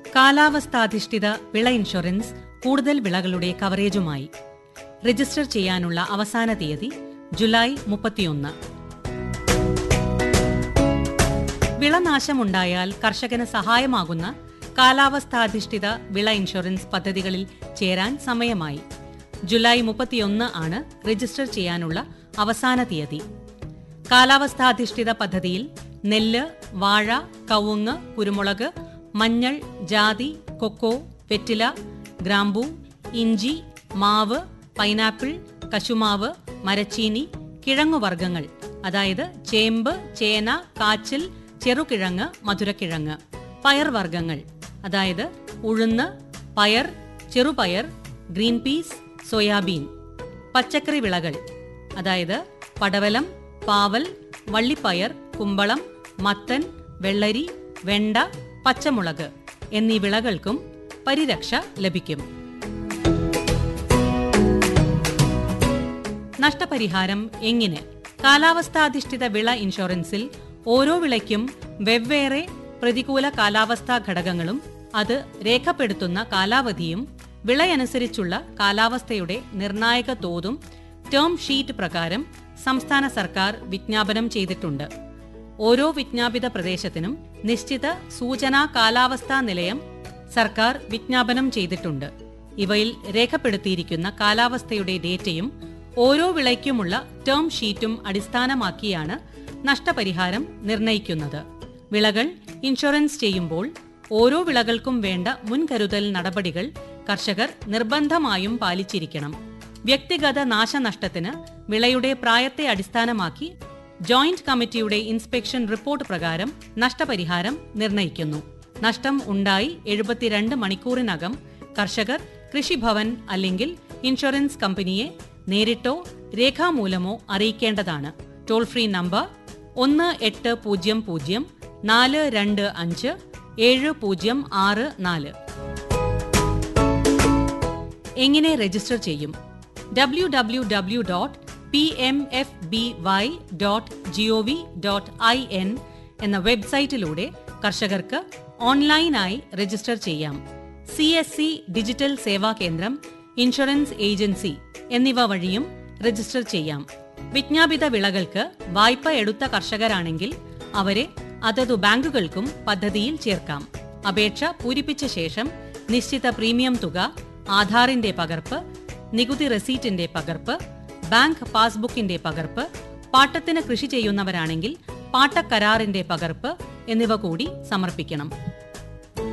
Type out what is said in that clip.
കാലാവസ്ഥാധിഷ്ഠിത വിള ഇൻഷുറൻസ് കൂടുതൽ വിളകളുടെ കവറേജുമായി രജിസ്റ്റർ ചെയ്യാനുള്ള അവസാന തീയതി ജൂലൈ മുപ്പത്തിയൊന്ന് വിളനാശമുണ്ടായാൽ കർഷകന് സഹായമാകുന്ന കാലാവസ്ഥാധിഷ്ഠിത വിള ഇൻഷുറൻസ് പദ്ധതികളിൽ ചേരാൻ സമയമായി ജൂലൈ മുപ്പത്തിയൊന്ന് ആണ് രജിസ്റ്റർ ചെയ്യാനുള്ള അവസാന തീയതി കാലാവസ്ഥാധിഷ്ഠിത പദ്ധതിയിൽ നെല്ല് വാഴ കവുങ്ങ് കുരുമുളക് മഞ്ഞൾ ജാതി കൊക്കോ വെറ്റില ഗ്രാമ്പൂ ഇഞ്ചി മാവ് പൈനാപ്പിൾ കശുമാവ് മരച്ചീനി കിഴങ്ങുവർഗ്ഗങ്ങൾ അതായത് ചേമ്പ് ചേന കാച്ചിൽ ചെറുകിഴങ്ങ് മധുരക്കിഴങ്ങ് പയർവർഗ്ഗങ്ങൾ അതായത് ഉഴുന്ന് പയർ ചെറുപയർ ഗ്രീൻ പീസ് സോയാബീൻ പച്ചക്കറി വിളകൾ അതായത് പടവലം പാവൽ വള്ളിപ്പയർ കുമ്പളം മത്തൻ വെള്ളരി വെണ്ട പച്ചമുളക് എന്നീ വിളകൾക്കും പരിരക്ഷ ലഭിക്കും നഷ്ടപരിഹാരം എങ്ങനെ കാലാവസ്ഥാധിഷ്ഠിത വിള ഇൻഷുറൻസിൽ ഓരോ വിളയ്ക്കും വെവ്വേറെ പ്രതികൂല കാലാവസ്ഥാ ഘടകങ്ങളും അത് രേഖപ്പെടുത്തുന്ന കാലാവധിയും വിളയനുസരിച്ചുള്ള കാലാവസ്ഥയുടെ നിർണായക തോതും ടേം ഷീറ്റ് പ്രകാരം സംസ്ഥാന സർക്കാർ വിജ്ഞാപനം ചെയ്തിട്ടുണ്ട് ഓരോ വിജ്ഞാപിത പ്രദേശത്തിനും നിശ്ചിത സൂചനാ കാലാവസ്ഥാ നിലയം സർക്കാർ വിജ്ഞാപനം ചെയ്തിട്ടുണ്ട് ഇവയിൽ രേഖപ്പെടുത്തിയിരിക്കുന്ന കാലാവസ്ഥയുടെ ഡേറ്റയും ഓരോ വിളയ്ക്കുമുള്ള ടേം ഷീറ്റും അടിസ്ഥാനമാക്കിയാണ് നഷ്ടപരിഹാരം നിർണയിക്കുന്നത് വിളകൾ ഇൻഷുറൻസ് ചെയ്യുമ്പോൾ ഓരോ വിളകൾക്കും വേണ്ട മുൻകരുതൽ നടപടികൾ കർഷകർ നിർബന്ധമായും പാലിച്ചിരിക്കണം വ്യക്തിഗത നാശനഷ്ടത്തിന് വിളയുടെ പ്രായത്തെ അടിസ്ഥാനമാക്കി ജോയിന്റ് കമ്മിറ്റിയുടെ ഇൻസ്പെക്ഷൻ റിപ്പോർട്ട് പ്രകാരം നഷ്ടപരിഹാരം നിർണയിക്കുന്നു നഷ്ടം ഉണ്ടായി എഴുപത്തിരണ്ട് മണിക്കൂറിനകം കർഷകർ കൃഷിഭവൻ അല്ലെങ്കിൽ ഇൻഷുറൻസ് കമ്പനിയെ നേരിട്ടോ രേഖാമൂലമോ അറിയിക്കേണ്ടതാണ് ടോൾ ഫ്രീ നമ്പർ ഒന്ന് എട്ട് പൂജ്യം പൂജ്യം നാല് രണ്ട് അഞ്ച് ഏഴ് പൂജ്യം ആറ് നാല് എങ്ങനെ രജിസ്റ്റർ ചെയ്യും W W W dot P M F B Y dot G O V dot I N എന്ന വെബ്സൈറ്റിലൂടെ കർഷകർക്ക് ഓൺലൈനായി രജിസ്റ്റർ ചെയ്യാം C S C digital Seva Kendram insurance agency എന്നിവ വഴിയും രജിസ്റ്റർ ചെയ്യാം വിജ്ഞാപിത വിളകൾക്ക് വായ്പ എടുത്ത കർഷകരാണെങ്കിൽ അവരെ അതതു ബാങ്കുകൾക്കും പദ്ധതിയിൽ ചേർക്കാം അപേക്ഷ പൂരിപ്പിച്ച ശേഷം നിശ്ചിത പ്രീമിയം തുക ആധാറിന്റെ പകർപ്പ് നികുതി റെസീറ്റിന്റെ പകർപ്പ് ബാങ്ക് പാസ്ബുക്കിന്റെ പകർപ്പ് പാട്ടത്തിന് കൃഷി ചെയ്യുന്നവരാണെങ്കിൽ പാട്ടക്കരാറിന്റെ പകർപ്പ് എന്നിവ കൂടി സമർപ്പിക്കണം